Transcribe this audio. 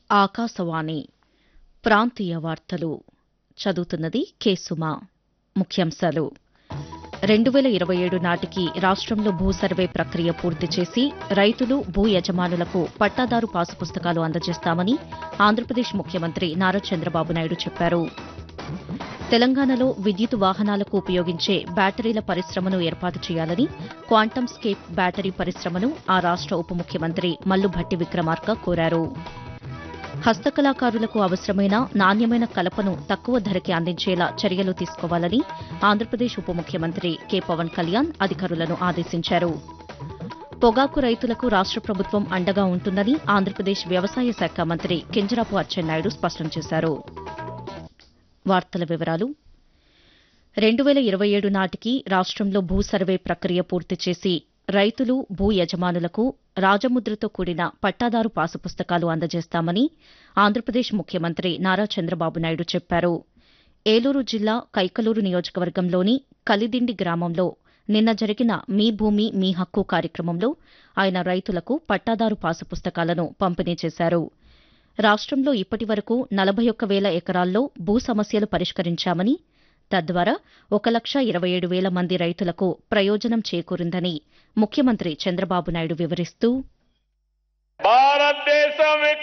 ఆకాశవాణి ప్రాంతీయ వార్తలు చదువుతున్నది కె సుమా ముఖ్యాంశాలు రెండు వేల ఇరవై ఏడు నాటికి రాష్టంలో భూ సర్వే ప్రక్రియ పూర్తి చేసి రైతులు భూ యజమానులకు పట్టాదారు పాసు పుస్తకాలు అందజేస్తామని ఆంధ్రప్రదేశ్ ముఖ్యమంత్రి నారా చంద్రబాబు నాయుడు చెప్పారు తెలంగాణలో విద్యుత్ వాహనాలకు ఉపయోగించే బ్యాటరీల పరిశ్రమను ఏర్పాటు చేయాలని క్వాంటమ్ స్కేప్ బ్యాటరీ పరిశ్రమను ఆ రాష్ట ఉప ముఖ్యమంత్రి మల్లుభట్టి విక్రమార్క కోరారు హస్తకళాకారులకు అవసరమైన నాణ్యమైన కలపను తక్కువ ధరకే అందించేలా చర్యలు తీసుకోవాలని ఆంధ్రప్రదేశ్ ఉప ముఖ్యమంత్రి కె పవన్ కళ్యాణ్ అధికారులను ఆదేశించారు పొగాకు రైతులకు రాష్ట ప్రభుత్వం అండగా ఉంటుందని ఆంధ్రప్రదేశ్ వ్యవసాయ శాఖ మంత్రి కింజరాపు అచ్చెన్నాయుడు స్పష్టం చేశారు వార్తల వివరాలు రెండు వేల ఇరవై ఏడు నాటికి రాష్టంలో భూ సర్వే ప్రక్రియ పూర్తి చేసి రైతులు భూ యజమానులకు రాజముద్రతో కూడిన పట్టాదారు పాసు పుస్తకాలు అందజేస్తామని ఆంధ్రప్రదేశ్ ముఖ్యమంత్రి నారా చంద్రబాబు నాయుడు చెప్పారు ఏలూరు జిల్లా కైకలూరు నియోజకవర్గంలోని కలిదిండి గ్రామంలో నిన్న జరిగిన మీ భూమి మీ హక్కు కార్యక్రమంలో ఆయన రైతులకు పట్టాదారు పాసు పుస్తకాలను పంపిణీ చేశారు రాష్టంలో ఇప్పటి వరకు నలభై ఒక్క వేల ఎకరాల్లో భూ సమస్యలు పరిష్కరించామని తద్వారా ఒక లక్ష ఇరవై ఏడు వేల మంది రైతులకు ప్రయోజనం చేకూరిందని ముఖ్యమంత్రి చంద్రబాబు నాయుడు వివరిస్తూ భారతదేశం